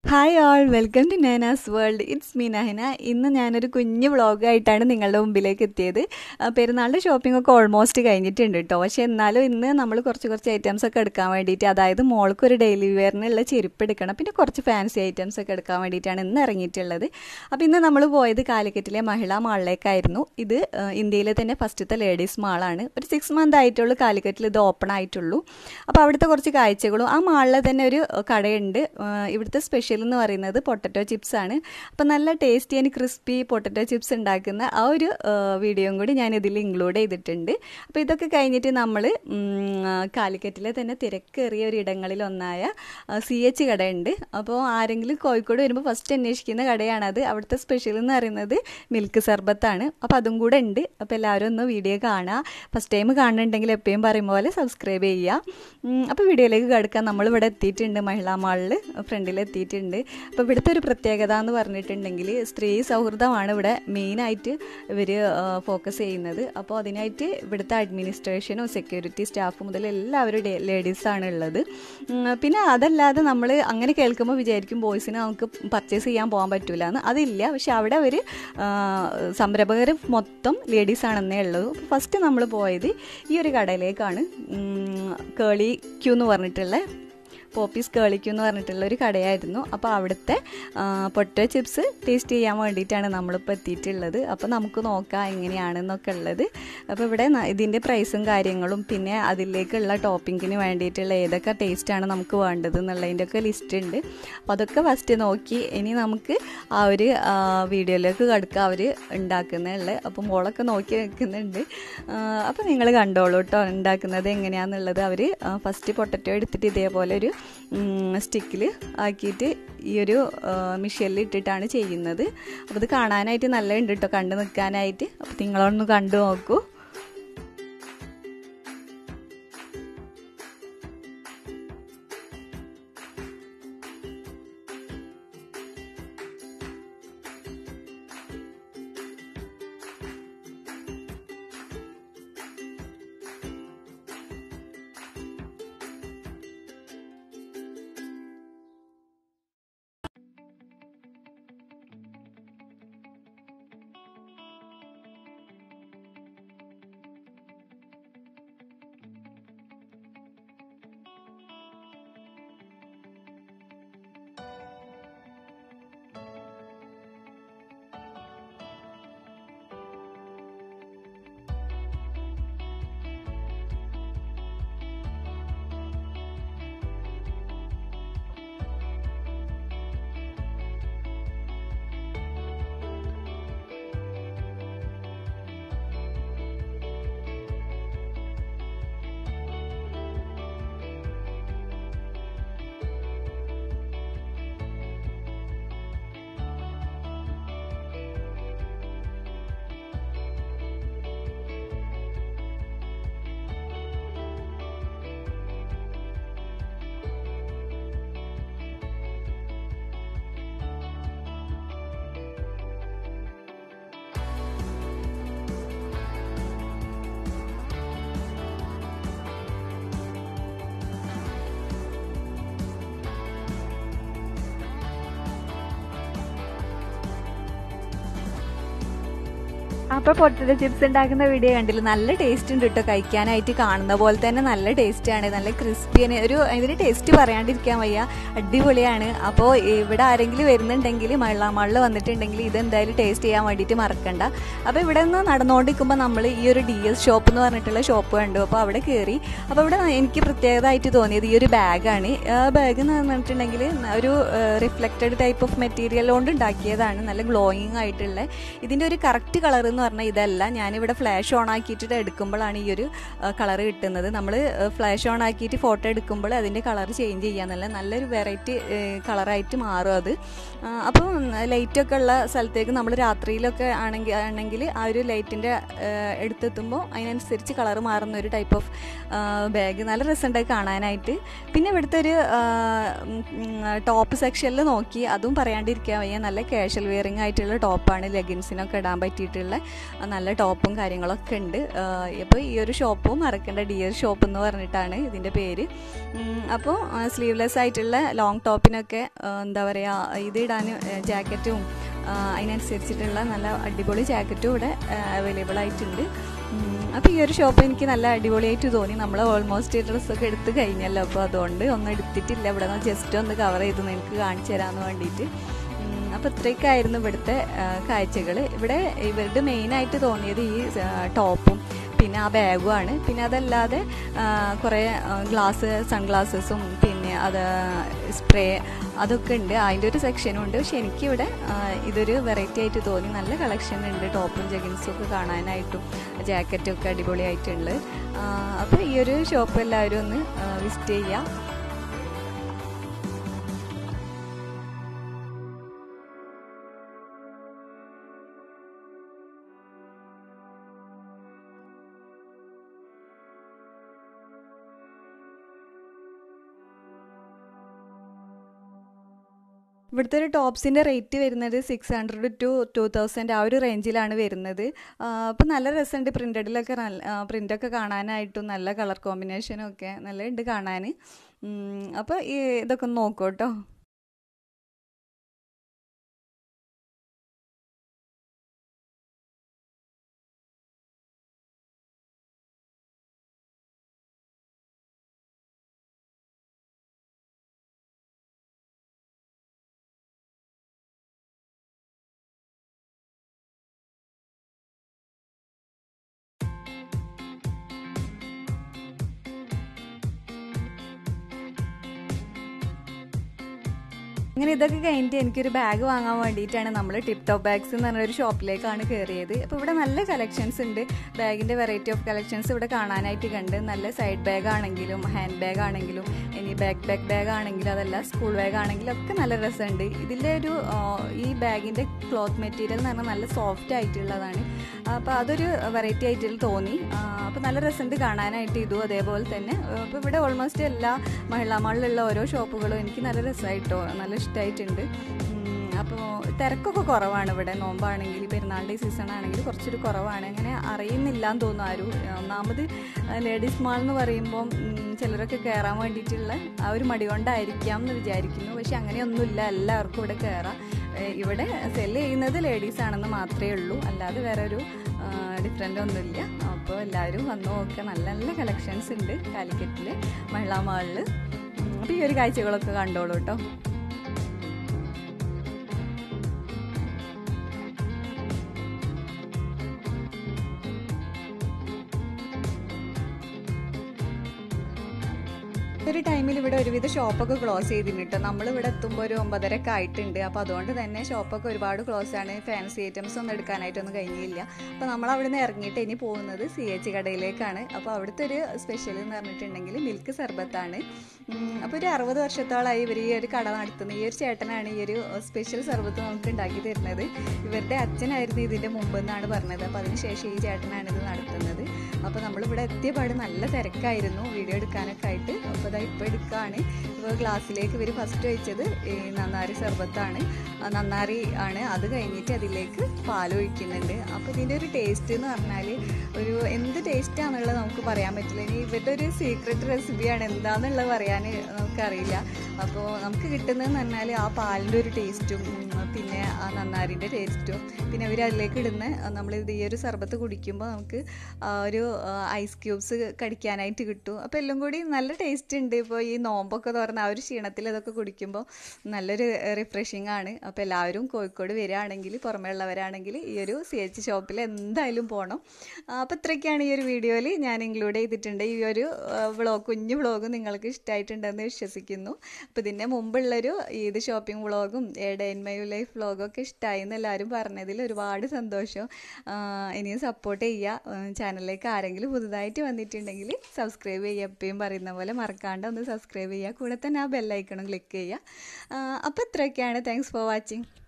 hi all welcome to Naina's world it's me Nahana ഇന്ന് ഞാനൊരു കുഞ്ഞു വ്ളോഗായിട്ടാണ് നിങ്ങളുടെ മുമ്പിലേക്ക് എത്തിയത് ആ, പെരുന്നാളിൻ്റെ ഷോപ്പിംഗ് ഒക്കെ ഓൾമോസ്റ്റ് കഴിഞ്ഞിട്ടുണ്ട് കേട്ടോ പക്ഷേ എന്നാലും ഇന്ന് നമ്മൾ കുറച്ച് കുറച്ച് ഐറ്റംസ് ഒക്കെ എടുക്കാൻ വേണ്ടിയിട്ട് അതായത് മോൾക്ക് ഒരു ഡെയിലി വെയറിനുള്ള ചെരുപ്പ് എടുക്കണം പിന്നെ കുറച്ച് ഫാൻസി ഐറ്റംസ് ഒക്കെ എടുക്കാൻ വേണ്ടിയിട്ടാണ് ഇന്ന് ഇറങ്ങിയിട്ടുള്ളത് അപ്പോൾ ഇന്ന് നമ്മൾ പോയത് കാലിക്കറ്റിലെ മഹിളാ മാളിലേക്കായിരുന്നു ഇത് ആ, ഇന്ത്യയിലെ തന്നെ ഫസ്റ്റത്തെ ലേഡീസ് മാളാണ് ഒരു സിക്സ് മന്ത് ആയിട്ടുള്ളൂ കാലിക്കറ്റിൽ ഇത് ഓപ്പൺ ആയിട്ടുള്ളൂ അപ്പോൾ അവിടുത്തെ കുറച്ച് കാഴ്ചകളും ആ മാളിൽ തന്നെ ഒരു കടയുണ്ട് ആ, ഇവിടുത്തെ സ്പെഷ്യൽ എന്ന് പറയുന്നത് പൊട്ടറ്റോ ചിപ്സ് ആണ് അപ്പോൾ നല്ല tasty and crispy potato chips ഉണ്ടാക്കുന്ന ആ ഒരു വീഡിയോയും കൂടി ഞാൻ ഇതിൽ ഇൻക്ലൂഡ് ചെയ്തിട്ടുണ്ട് അപ്പോൾ ഇതൊക്കെ കഴിഞ്ഞിട്ട് നമ്മൾ കാലിക്കറ്റിലെ തന്നെ തിരക്കേറിയ ഒരു ഇടങ്ങളിലൊന്നായ സി എച്ച് കടയുണ്ട് അപ്പോൾ ആരെങ്കിലും കോഴിക്കോട് വരുമ്പോൾ ഫസ്റ്റ് അന്വേഷിക്കുന്ന കടയാണത് അവിടുത്തെ സ്പെഷ്യൽ എന്ന് പറയുന്നത് മിൽക്ക് സർബത്താണ് അപ്പോൾ അതും കൂടെ ഉണ്ട് അപ്പോൾ എല്ലാവരും ഒന്ന് വീഡിയോ കാണുക ഫസ്റ്റ് ടൈം കാണുന്നുണ്ടെങ്കിൽ എപ്പോഴും പറയും പോലെ സബ്സ്ക്രൈബ് ചെയ്യുക ഉം, അപ്പോൾ വീഡിയോയിലേക്ക് കിടക്കാൻ നമ്മളിവിടെ എത്തിയിട്ടുണ്ട് മഹിളാ മാളിൽ ഫ്രണ്ടിൽ എത്തിയിട്ടുണ്ട് അപ്പോൾ ഇവിടുത്തെ ഒരു പ്രത്യേകത എന്ന് പറഞ്ഞിട്ടുണ്ടെങ്കിൽ സ്ത്രീ സൗഹൃദമാണ് ഇവിടെ മെയിനായിട്ട് ഇവർ ഫോക്കസ് ചെയ്യുന്നത് അപ്പോൾ അതിനായിട്ട് ഇവിടുത്തെ അഡ്മിനിസ്ട്രേഷനും സെക്യൂരിറ്റി സ്റ്റാഫ് മുതൽ എല്ലാവരും ലേഡീസാണ് ഉള്ളത് ഉം, പിന്നെ അതല്ലാതെ നമ്മൾ അങ്ങനെ കേൾക്കുമ്പോൾ വിചാരിക്കും ബോയ്സിന് നമുക്ക് പർച്ചേസ് ചെയ്യാൻ പോകാൻ പറ്റില്ല എന്ന് അതില്ല പക്ഷെ അവിടെ അവർ സംരംഭകർ മൊത്തം ലേഡീസ് ആണെന്നേ ഉള്ളൂ ഫസ്റ്റ് നമ്മൾ പോയത് ഈ ഒരു കടയിലേക്കാണ് കേളി ക്യൂ എന്ന് പറഞ്ഞിട്ടുള്ള പോപ്പീസ് കേളിക്കു എന്ന് പറഞ്ഞിട്ടുള്ള ഒരു കടയായിരുന്നു അപ്പോൾ അവിടുത്തെ പൊട്ടോ ചിപ്സ് ടേസ്റ്റ് ചെയ്യാൻ വേണ്ടിയിട്ടാണ് നമ്മളിപ്പോൾ എത്തിയിട്ടുള്ളത് അപ്പോൾ നമുക്ക് നോക്കാം എങ്ങനെയാണെന്നൊക്കെ ഉള്ളത് അപ്പോൾ ഇവിടെ ന- ഇതിൻ്റെ പ്രൈസും കാര്യങ്ങളും പിന്നെ അതിലേക്കുള്ള ടോപ്പിങ്ങിന് വേണ്ടിയിട്ടുള്ള ഏതൊക്കെ ടേസ്റ്റാണ് നമുക്ക് വേണ്ടത് എന്നുള്ളതിൻ്റെ ഒക്കെ ലിസ്റ്റ് ഉണ്ട് അപ്പോൾ അതൊക്കെ ഫസ്റ്റ് നോക്കി ഇനി നമുക്ക് ആ ഒരു ആ, വീഡിയോയിലേക്ക് കടക്കുക അവർ ഉണ്ടാക്കുന്നുള്ളത് അപ്പോൾ മോളൊക്കെ നോക്കി നിൽക്കുന്നുണ്ട് അപ്പോൾ നിങ്ങൾ കണ്ടോളൂ കേട്ടോ ഉണ്ടാക്കുന്നത് എങ്ങനെയാണെന്നുള്ളത് അവർ ഫസ്റ്റ് പൊട്ടറ്റോ എടുത്തിട്ട് ഇതേപോലെ ഒരു സ്റ്റിക്കിൽ ആക്കിയിട്ട് ഈ ഒരു മിഷനിൽ ഇട്ടിട്ടാണ് ചെയ്യുന്നത് അപ്പോൾ ഇത് കാണാനായിട്ട് നല്ല ഉണ്ട് കേട്ടോ കണ്ടു നിൽക്കാനായിട്ട് അപ്പോൾ നിങ്ങളൊന്ന് കണ്ടു നോക്കൂ അപ്പോൾ പൊട്ടറ്റോ ചിപ്സ് ഉണ്ടാക്കുന്ന വീഡിയോ കണ്ടില്ല നല്ല ടേസ്റ്റ് ഉണ്ട് കേട്ടോ കഴിക്കാനായിട്ട് കാണുന്ന പോലെ തന്നെ നല്ല ടേസ്റ്റാണ് നല്ല ക്രിസ്പിയാണ് ഒരു ഇതിന് ടേസ്റ്റ് പറയാണ്ടിരിക്കാൻ വയ്യ അടിപൊളിയാണ് അപ്പോൾ ഇവിടെ ആരെങ്കിലും വരുന്നുണ്ടെങ്കിൽ മള്ളാമള്ളിൽ വന്നിട്ടുണ്ടെങ്കിൽ ഇത് എന്തായാലും ടേസ്റ്റ് ചെയ്യാൻ വേണ്ടിയിട്ട് മറക്കണ്ട അപ്പോൾ ഇവിടെ നിന്ന് നടന്നുകൊണ്ടിരിക്കുമ്പോൾ നമ്മൾ ഈ ഒരു ഡി എസ് ഷോപ്പ് എന്ന് പറഞ്ഞിട്ടുള്ള ഷോപ്പ് കണ്ടു അപ്പോൾ അവിടെ കയറി അപ്പോൾ ഇവിടെ എനിക്ക് പ്രത്യേകതയായിട്ട് തോന്നിയത് ഈ ഒരു ബാഗാണ് ബാഗ് എന്ന് പറഞ്ഞിട്ടുണ്ടെങ്കിൽ ഒരു റിഫ്ലക്റ്റഡ് ടൈപ്പ് ഓഫ് മെറ്റീരിയൽ കൊണ്ട് ഉണ്ടാക്കിയതാണ് നല്ല ഗ്ലോയിങ് ആയിട്ടുള്ള ഇതിൻ്റെ ഒരു കറക്റ്റ് കളർ എന്ന് പറഞ്ഞാൽ ഇതല്ല ഞാനിവിടെ ഫ്ലാഷ് ഓൺ ആക്കിയിട്ട് എടുക്കുമ്പോഴാണ് ഈ ഒരു കളർ കിട്ടുന്നത് നമ്മൾ ഫ്ലാഷ് ഓൺ ആക്കിയിട്ട് ഫോട്ടോ എടുക്കുമ്പോൾ അതിൻ്റെ കളർ ചേഞ്ച് ചെയ്യാന്നല്ല നല്ലൊരു വെറൈറ്റി കളറായിട്ട് മാറും അത് ആ, അപ്പോൾ ലൈറ്റൊക്കെ ഉള്ള സ്ഥലത്തേക്ക് നമ്മൾ രാത്രിയിലൊക്കെ ആണെങ്കിൽ ആണെങ്കിൽ ആ ഒരു ലൈറ്റിൻ്റെ എടുത്തെത്തുമ്പോൾ അതിനനുസരിച്ച് കളർ മാറുന്ന ഒരു ടൈപ്പ് ഓഫ് ബാഗ് നല്ല രസമുണ്ടായി കാണാനായിട്ട് പിന്നെ ഇവിടുത്തെ ഒരു ടോപ്പ് സെക്ഷനിൽ നോക്കി അതും പറയാണ്ടിരിക്കാൻ വയ്യ നല്ല കാഷ്വൽ വെയറിംഗ് ആയിട്ടുള്ള ടോപ്പാണ് ലെഗിൻസിനൊക്കെ ഇടാൻ പറ്റിയിട്ടുള്ള നല്ല ടോപ്പും കാര്യങ്ങളൊക്കെ ഉണ്ട് അപ്പോൾ ഈ ഒരു ഷോപ്പും മറക്കേണ്ട ഡിയർ ഷോപ്പ് എന്ന് പറഞ്ഞിട്ടാണ് ഇതിൻ്റെ പേര് അപ്പോൾ സ്ലീവ്ലെസ് ആയിട്ടുള്ള ലോങ് ടോപ്പിനൊക്കെ എന്താ പറയുക ഇത് ഇടാൻ ജാക്കറ്റും അതിനനുസരിച്ചിട്ടുള്ള നല്ല അടിപൊളി ജാക്കറ്റും ഇവിടെ അവൈലബിൾ ആയിട്ടുണ്ട് അപ്പോൾ ഈ ഒരു ഷോപ്പ് എനിക്ക് നല്ല അടിപൊളിയായിട്ട് തോന്നി നമ്മൾ ഓൾമോസ്റ്റ് ഡ്രസ്സൊക്കെ എടുത്ത് കഴിഞ്ഞല്ലോ അപ്പോൾ അതുകൊണ്ട് ഒന്നും എടുത്തിട്ടില്ല ഇവിടെ നിന്ന് ജസ്റ്റ് ഒന്ന് കവർ ചെയ്ത് എനിക്ക് കാണിച്ചു തരാമെന്ന് വേണ്ടിയിട്ട് അപ്പോൾ ഇത്രയൊക്കെയായിരുന്നു ഇവിടുത്തെ കാഴ്ചകൾ ഇവിടെ ഇവരുടെ മെയിനായിട്ട് തോന്നിയത് ഈ ടോപ്പും പിന്നെ ആ ബാഗുമാണ് പിന്നെ അതല്ലാതെ കുറേ ഗ്ലാസ് സൺഗ്ലാസസും പിന്നെ അത് സ്പ്രേ അതൊക്കെ ഉണ്ട് അതിൻ്റെ ഒരു സെക്ഷനും ഉണ്ട് പക്ഷെ എനിക്കിവിടെ ഇതൊരു വെറൈറ്റി ആയിട്ട് തോന്നി നല്ല കളക്ഷൻ ഉണ്ട് ടോപ്പും ജഗിൻസും ഒക്കെ കാണാനായിട്ടും ജാക്കറ്റും ഒക്കെ അടിപൊളിയായിട്ടുണ്ട് അപ്പോൾ ഈ ഒരു ഷോപ്പ് എല്ലാവരും ഒന്ന് വിസിറ്റ് ചെയ്യാം ഇവിടുത്തെ ഒരു ടോപ്സിൻ്റെ റേറ്റ് വരുന്നത് six hundred to two thousand ആ ഒരു റേഞ്ചിലാണ് വരുന്നത് അപ്പോൾ നല്ല രസമുണ്ട് പ്രിൻറ്റഡിലൊക്കെ നല്ല പ്രിൻ്റൊക്കെ കാണാനായിട്ടും നല്ല കളർ കോമ്പിനേഷനും ഒക്കെ നല്ല ഉണ്ട് കാണാൻ അപ്പോൾ ഈ ഇതൊക്കെ ഒന്ന് നോക്കൂ കേട്ടോ അങ്ങനെ ഇതൊക്കെ കഴിഞ്ഞിട്ട് എനിക്കൊരു ബാഗ് വാങ്ങാൻ വേണ്ടിയിട്ടാണ് നമ്മൾ ടിപ്പ് ടോപ്പ് ബാഗ്സ് എന്ന് പറഞ്ഞൊരു ഷോപ്പിലേക്കാണ് കയറിയത് അപ്പോൾ ഇവിടെ നല്ല കളക്ഷൻസ് ഉണ്ട് ബാഗിൻ്റെ വെറൈറ്റി ഓഫ് കളക്ഷൻസ് ഇവിടെ കാണാനായിട്ട് കണ്ട് നല്ല സൈഡ് ബാഗ് ആണെങ്കിലും ഹാൻഡ് ബാഗ് ആണെങ്കിലും ഇനി ബാക്ക് ബാക്ക് ബാഗ് ആണെങ്കിലും അതല്ല സ്കൂൾ ബാഗ് ആണെങ്കിലും ഒക്കെ നല്ല രസമുണ്ട് ഇതിൻ്റെ ഒരു ഈ ബാഗിൻ്റെ ക്ലോത്ത് മെറ്റീരിയൽ എന്ന് പറഞ്ഞാൽ നല്ല സോഫ്റ്റ് ആയിട്ടുള്ളതാണ് അപ്പോൾ അതൊരു വെറൈറ്റി ആയിട്ട് തോന്നി അപ്പോൾ നല്ല രസമുണ്ട് കാണാനായിട്ട് ഇതും അതേപോലെ തന്നെ അപ്പോൾ ഇവിടെ ഓൾമോസ്റ്റ് എല്ലാ മഹിളാ മാളിലുള്ള ഓരോ ഷോപ്പുകളും എനിക്ക് നല്ല രസമായിട്ടോ നല്ല ഇഷ്ടമായിട്ടുണ്ട് അപ്പോൾ തിരക്കൊക്കെ കുറവാണ് ഇവിടെ നോമ്പാണെങ്കിൽ പെരുന്നാളിൻ്റെ സീസൺ ആണെങ്കിൽ കുറച്ചൊരു കുറവാണ് അങ്ങനെ അറിയുന്നില്ല എന്ന് തോന്നുന്നു ആരും ഒന്നാമത് ലേഡീസ് മാൾ എന്ന് പറയുമ്പം ചിലരൊക്കെ കയറാൻ വേണ്ടിയിട്ടുള്ള ആ ഒരു മടി കൊണ്ടായിരിക്കാം എന്ന് വിചാരിക്കുന്നു പക്ഷെ അങ്ങനെയൊന്നുമില്ല എല്ലാവർക്കും ഇവിടെ കയറാം ഇവിടെ സെല് ചെയ്യുന്നത് ലേഡീസ് ആണെന്ന് മാത്രമേ ഉള്ളൂ അല്ലാതെ വേറെ ഒരു ഡിഫറെൻ്റ് ഒന്നുമില്ല അപ്പോൾ എല്ലാവരും വന്ന് നോക്കുക നല്ല നല്ല കളക്ഷൻസ് ഉണ്ട് കാലിക്കറ്റിൽ മഹിളാ മാളിൽ അപ്പോൾ ഈ ഒരു കാഴ്ചകളൊക്കെ കണ്ടോളൂ കേട്ടോ ഒരു ടൈമിൽ ഇവിടെ ഒരുവിധ ഷോപ്പൊക്കെ ക്ലോസ് ചെയ്തിട്ടുണ്ട് കേട്ടോ നമ്മൾ ഇവിടെ എത്തുമ്പോൾ ഒരു ഒമ്പതരക്കെ ആയിട്ടുണ്ട് അപ്പോൾ അതുകൊണ്ട് തന്നെ ഷോപ്പൊക്കെ ഒരുപാട് ക്ലോസ് ആണ് ഫാൻസി ഐറ്റംസ് ഒന്നും എടുക്കാനായിട്ടൊന്നും കഴിഞ്ഞില്ല അപ്പോൾ നമ്മൾ അവിടെ നിന്ന് ഇറങ്ങിയിട്ട് ഇനി പോകുന്നത് സി എച്ച് കടയിലേക്കാണ് അപ്പോൾ അവിടുത്തെ ഒരു സ്പെഷ്യൽ എന്ന് പറഞ്ഞിട്ടുണ്ടെങ്കിൽ മിൽക്ക് സർബത്താണ് അപ്പോൾ ഒരു അറുപത് വർഷത്തോളമായി ഇവർ ഈ ഒരു കട നടത്തുന്നത് ഈ ഒരു ചേട്ടനാണ് ഈ ഒരു സ്പെഷ്യൽ സർബത്ത് നമുക്ക് ഉണ്ടാക്കി തരുന്നത് ഇവരുടെ അച്ഛനായിരുന്നു ഇതിൻ്റെ മുമ്പ് എന്നാണ് പറഞ്ഞത് അപ്പോൾ അതിനുശേഷം ഈ ചേട്ടനാണ് ഇത് നടത്തുന്നത് അപ്പോൾ നമ്മളിവിടെ എത്തിയ പാട് നല്ല തിരക്കായിരുന്നു വീഡിയോ എടുക്കാനൊക്കെ ആയിട്ട് അപ്പോൾ ഇതാ ഇപ്പോൾ എടുക്കുകയാണ് ഇപ്പോൾ ഗ്ലാസ്സിലേക്ക് ഇവർ ഫസ്റ്റ് വെച്ചത് ഈ നന്നാരി സർബത്താണ് നന്നാരി ആണ് അത് കഴിഞ്ഞിട്ട് അതിലേക്ക് പാൽ ഒഴിക്കുന്നുണ്ട് അപ്പോൾ ഇതിൻ്റെ ഒരു ടേസ്റ്റ് എന്ന് പറഞ്ഞാൽ ഒരു എന്ത് ടേസ്റ്റ് ആണെന്നുള്ളത് നമുക്ക് പറയാൻ പറ്റില്ല ഇനി ഇവരുടെ ഒരു സീക്രട്ട് റെസിപ്പിയാണ് എന്താണെന്നുള്ളത് പറയാൻ നമുക്കറിയില്ല അപ്പോൾ നമുക്ക് കിട്ടുന്നതെന്ന് പറഞ്ഞാൽ ആ പാലിൻ്റെ ഒരു ടേസ്റ്റും പിന്നെ ആ നന്നാരിൻ്റെ ടേസ്റ്റും പിന്നെ അവർ അതിലേക്ക് ഇടുന്ന നമ്മൾ ഈ ഒരു സർബത്ത് കുടിക്കുമ്പോൾ നമുക്ക് ഒരു ഐസ് ക്യൂബ്സ് കടിക്കാനായിട്ട് കിട്ടും അപ്പോൾ എല്ലാം കൂടി നല്ല ടേസ്റ്റ് ഉണ്ട് ഇപ്പോൾ ഈ നോമ്പൊക്കെ തുറന്ന ആ ഒരു ക്ഷീണത്തിൽ അതൊക്കെ കുടിക്കുമ്പോൾ നല്ലൊരു റിഫ്രഷിംഗ് ആണ് അപ്പോൾ എല്ലാവരും കോഴിക്കോട് വരികയാണെങ്കിൽ പുറമേ ഉള്ളവരാണെങ്കിൽ ഈ ഒരു സി എച്ച് ഷോപ്പിൽ എന്തായാലും പോകണം അപ്പോൾ ഇത്രയൊക്കെയാണ് ഈ ഒരു വീഡിയോയിൽ ഞാൻ ഇൻക്ലൂഡ് ചെയ്തിട്ടുണ്ട് ഈ ഒരു വ്ളോഗ് കുഞ്ഞു വ്ളോഗ് നിങ്ങൾക്ക് ഇഷ്ടമായിട്ടുണ്ടെന്ന് വിശ്വസിക്കുന്നു അപ്പോൾ ഇതിൻ്റെ മുമ്പുള്ളൊരു ഈദ് ഷോപ്പിംഗ് വ്ളോഗും ഡേ ഇൻ മൈ ലൈഫ് വ്ളോഗും ഒക്കെ ഇഷ്ടമായി എന്ന് എല്ലാവരും പറഞ്ഞതിൽ ഒരുപാട് സന്തോഷം ഇനിയും സപ്പോർട്ട് ചെയ്യുക ചാനലിലേക്ക് ആരെങ്കിലും പുതുതായിട്ട് വന്നിട്ടുണ്ടെങ്കിൽ സബ്സ്ക്രൈബ് ചെയ്യുക എപ്പോഴും പറയുന്ന പോലെ മറക്കാണ്ട് ഒന്ന് സബ്സ്ക്രൈബ് ചെയ്യുക കൂടെ തന്നെ ആ ബെല്ലൈക്കണം ക്ലിക്ക് ചെയ്യുക അപ്പോൾ ഇത്രയൊക്കെയാണ് താങ്ക്സ് ഫോർ വാച്ചിങ്